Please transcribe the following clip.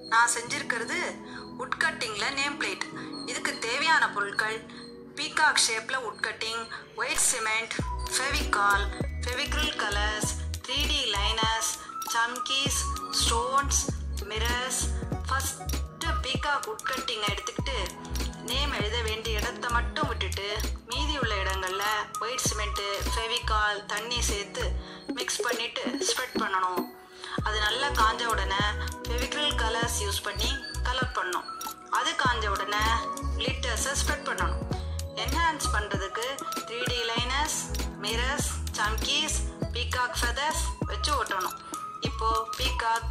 நான் செஞ்சிருக்கிறது உட்கட்டிங்கில் name plate இதுக்கு தேவையான பொருட்கள் பீகாக் ஷேப்பில் wood cutting white cement Fevicol Fevicryl colours three D liners சம்கீஸ் ஸ்டோன்ஸ் மிரர்ஸ் ஃபஸ்ட்டு பீகாக் உட்கட்டிங்கை எடுத்துக்கிட்டு நேம் எழுத வேண்டிய இடத்த மட்டும் விட்டுட்டு மீதி உள்ள இடங்கள்ல ஒயிட் சிமெண்ட்டு ஃபெவிகால் தண்ணி சேர்த்து மிக்ஸ் பண்ணிட்டு ஸ்ப்ரெட் பண்ணணும் அது நல்லா காஞ்ச உடனே ஃபெவிக்ரில் கலர்ஸ் யூஸ் பண்ணி கலர் பண்ணணும் அது காஞ்ச உடனே glitters-அ ஸ்ப்ரெட் பண்ணணும் என்ஹான்ஸ் பண்ணுறதுக்கு த்ரீ டி லைனர்ஸ் மிரர்ஸ் சம்கீஸ் பீகாக் ஃபெதர்ஸ் வச்சு ஒட்டணும் இப்போது பீகாக்